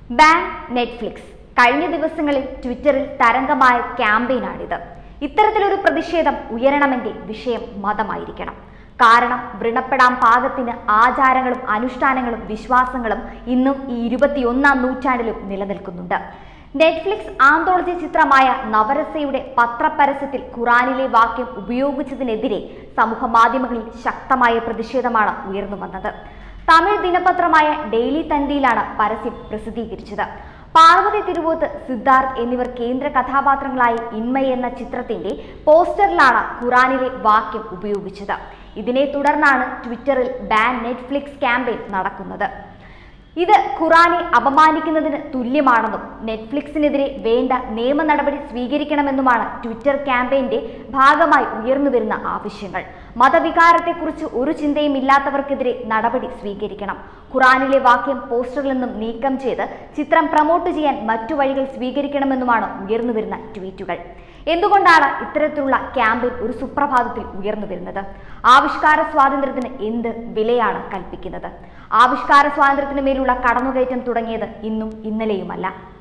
ban Netflix കഴിഞ്ഞ ദിവസങ്ങളിൽ ട്വിറ്ററിൽ തരംഗമായ ക്യാമ്പയിനാണിത് ഇത്തരത്തിലൊരു പ്രതിഷേധം ഉയരണമെങ്കിൽ വിഷയം മതമായിരിക്കണം കാരണം വ്രണപ്പെടാൻ പാകത്തിന് ആചാരങ്ങളും അനുഷ്ഠാനങ്ങളും വിശ്വാസങ്ങളും ഇന്നും ഈ ഇരുപത്തിയൊന്നാം നൂറ്റാണ്ടിലും നിലനിൽക്കുന്നുണ്ട് നെറ്റ്ഫ്ലിക്സ് ആന്തോളജി ചിത്രമായ നവരസയുടെ പത്രപരസ്യത്തിൽ ഖുറാനിലെ വാക്യം ഉപയോഗിച്ചതിനെതിരെ സമൂഹ മാധ്യമങ്ങളിൽ ശക്തമായ പ്രതിഷേധമാണ് ഉയർന്നു വന്നത് തമിഴ് ദിനപത്രമായ ഡെയിലി തന്തിയിലാണ് പരസ്യം പ്രസിദ്ധീകരിച്ചത് പാർവതി തിരുവോത്ത് സിദ്ധാർത്ഥ് എന്നിവർ കേന്ദ്ര കഥാപാത്രങ്ങളായി ഇന്മയ എന്ന ചിത്രത്തിന്റെ പോസ്റ്ററിലാണ് ഖുറാനിലെ വാക്യം ഉപയോഗിച്ചത് ഇതിനെ തുടർന്നാണ് ട്വിറ്ററിൽ ബാൻ നെറ്റ്ഫ്ലിക്സ് ക്യാമ്പയിൻ നടക്കുന്നത് ഇത് ഖുറാനെ അപമാനിക്കുന്നതിന് തുല്യമാണെന്നും നെറ്റ്ഫ്ലിക്സിനെതിരെ വേണ്ട നിയമ നടപടി സ്വീകരിക്കണമെന്നുമാണ് ട്വിറ്റർ ക്യാമ്പയിന്റെ ഭാഗമായി ഉയർന്നുവരുന്ന ആവശ്യങ്ങൾ മതവികാരത്തെക്കുറിച്ച് ഒരു ചിന്തയും ഇല്ലാത്തവർക്കെതിരെ നടപടി സ്വീകരിക്കണം ഖുറാനിലെ വാക്യം പോസ്റ്ററിൽ നിന്നും നീക്കം ചെയ്ത് ചിത്രം പ്രമോട്ട് ചെയ്യാൻ മറ്റു വഴികൾ സ്വീകരിക്കണമെന്നുമാണ് ഉയർന്നുവരുന്ന ട്വീറ്റുകൾ എന്തുകൊണ്ടാണ് ഇത്തരത്തിലുള്ള ക്യാമ്പയിൻ ഒരു സുപ്രഭാതത്തിൽ ഉയർന്നു വരുന്നത് ആവിഷ്കാര സ്വാതന്ത്ര്യത്തിന് എന്ത് വിലയാണ് കൽപ്പിക്കുന്നത് ആവിഷ്കാര സ്വാതന്ത്ര്യത്തിന് മേലുള്ള കടന്നുകയറ്റം തുടങ്ങിയത് ഇന്നും ഇന്നലെയുമല്ല